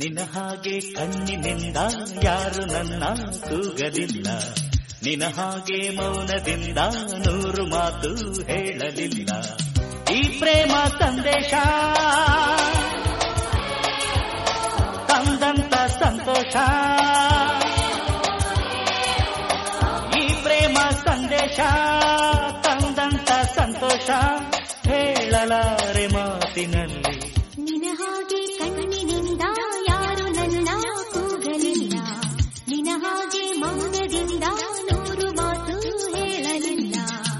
ನಿನ್ನ ಹಾಗೆ ಕಣ್ಣಿನಿಂದ ಯಾರು ನನ್ನ ಕೂಗಲಿಲ್ಲ ನಿನ್ನ ಹಾಗೆ ಮೌನದಿಂದ ನೂರು ಮಾತು ಹೇಳಲಿಲ್ಲ ಈ ಪ್ರೇಮ ಸಂದೇಶ ತಂದಂತ ಸಂತೋಷ ಈ ಪ್ರೇಮ ಸಂದೇಶ ತಂದಂತ ಸಂತೋಷ ಹೇಳಲಾರೆ ಮಾತಿನಲ್ಲಿ ನಿನ ಹಾಗೆ ಕಣ್ಣಿನಿಂದ ಯಾರು ನನ್ನ ಕೂಗಲಿಲ್ಲ ನಿನ ಹಾಗೆ ಮೌನದಿಂದ ನೂರು ಮಾತು ಹೇಳಲಿಲ್ಲ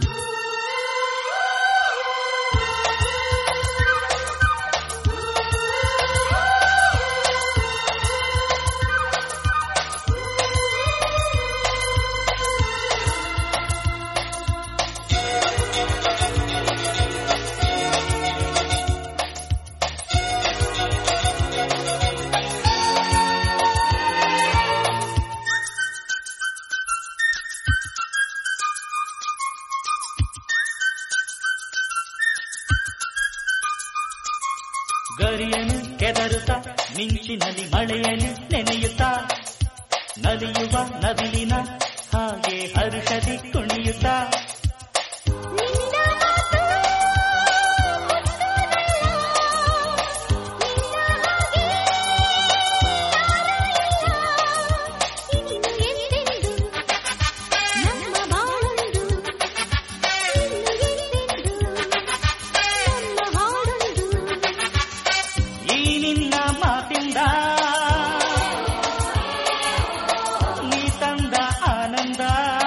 ಗರಿಯನು ಕೆದರುತ್ತ ಮಿಂಚಿನಲ್ಲಿ ಮಳೆಯಲ್ಲಿ ನೆನೆಯುತ್ತ ನಲಿಯುವ ನವಿಲಿನ ಹಾಗೆ ಹರುಷದಿ ಕುಣಿಯುತ್ತ ನಿನ್ನ ಮಾತು ನಮ್ಮ ಬಾಳೊಂದು ಇನ್ನು ಎಂದೆಂದು ನಮ್ಮ ಹಾಡೊಂದು ಈ ನಿನ್ನ ಮಾತಿಂದ ನೀ ತಂದ ಆನಂದ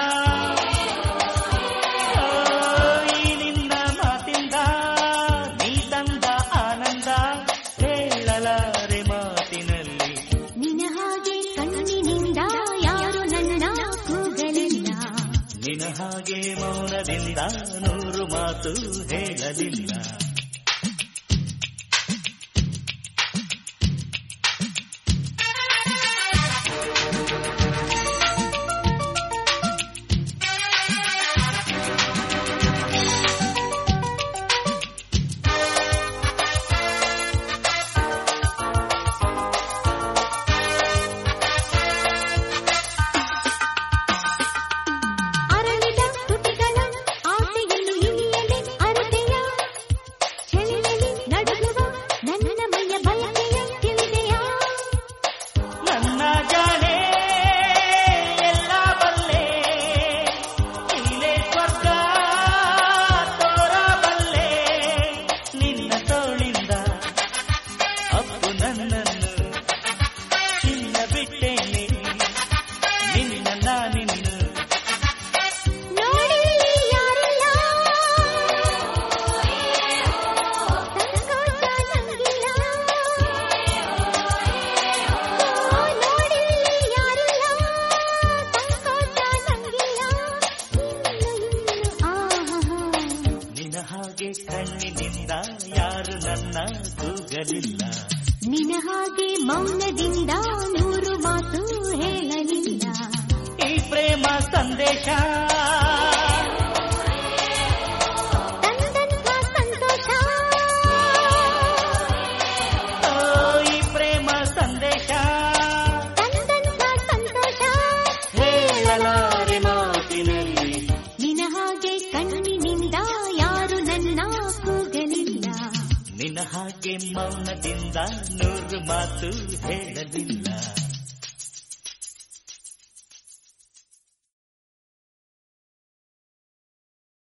ಓ, ಈ ನಿನ್ನ ಮಾತಿಂದ ನೀ ತಂದ ಆನಂದ ಹೇಳಲಾರೆ ಮಾತಿನಲ್ಲಿ ನಿನ ಹಾಗೆ ಕಣ್ಣಿನಿಂದ ಯಾರು ನನ್ನ ಕೂಗಲಿಲ್ಲ ನಿನ ಹಾಗೆ ಮೌನದಿಂದ ನೂರು ಮಾತು ಹೇಳಲಿಲ್ಲ ಅರಳಿದ ತುಟಿಗಳ ಆಸೆಯನ್ನು ಇಳಿಯಲಿ ಅರತೆಯ ಚೆಲ್ಲಿಲಿ ನಡುಗುವ ನನ್ನ ಮೈಯ ಬಯಕೆಯ ತಿಳಿದೆಯ ನನ್ನ ಜಾಣೆ ಎಲ್ಲ ಬಲ್ಲೆ ಇಲ್ಲೇ ಸ್ವರ್ಗ ತೋರಬಲ್ಲೆ ನಿನ್ನ ತೋಳಿಂದ ಅಪ್ಪು ನನ್ನನ್ನು ಚಿನ್ನ ಬಿಟ್ಟೇನೆ ನಿನ್ನ ನಾನಿನ್ನು ನೋಡಿ ಯಾರಿಲ್ಲ ಸಂಕೋಚ ನಂಗಿಲ್ಲ ಓ, ನೋಡಿ ಯಾರಿಲ್ಲ ಸಂಕೋಚ ನಂಗಿಲ್ಲ ಇನ್ನು ಇನ್ನು ಆಹಾ ನಿನ್ನ ಹಾಗೆ ಕಣ್ಣಿನಿಂದ ಯಾರು ನನ್ನ ಕೂಗಲಿಲ್ಲ ನಿನ ಹಾಗೆ ಮೌನದಿಂದ ನೂರು ಮಾತು ಹೇಳಲಿಲ್ಲ ಈ ಪ್ರೇಮ ಸಂದೇಶ ತಂದಂಥ ಸಂತೋಷ ಓ, ಈ ಪ್ರೇಮ ಸಂದೇಶ ತಂದಂಥ ಸಂತೋಷ ಹೇಳಲಾರೆ ಮಾತಿನಲ್ಲಿ ನಿನ ಹಾಗೆ ಕಣ್ಣಿನಿಂದ ಯಾರು ನನ್ನ ಕೂಗಲಿಲ್ಲ ನಿನ್ನ ಹಾಗೆ ಮೌನದಿಂದ ನೂರು ಮಾತು ಹೇಳಲಿಲ್ಲ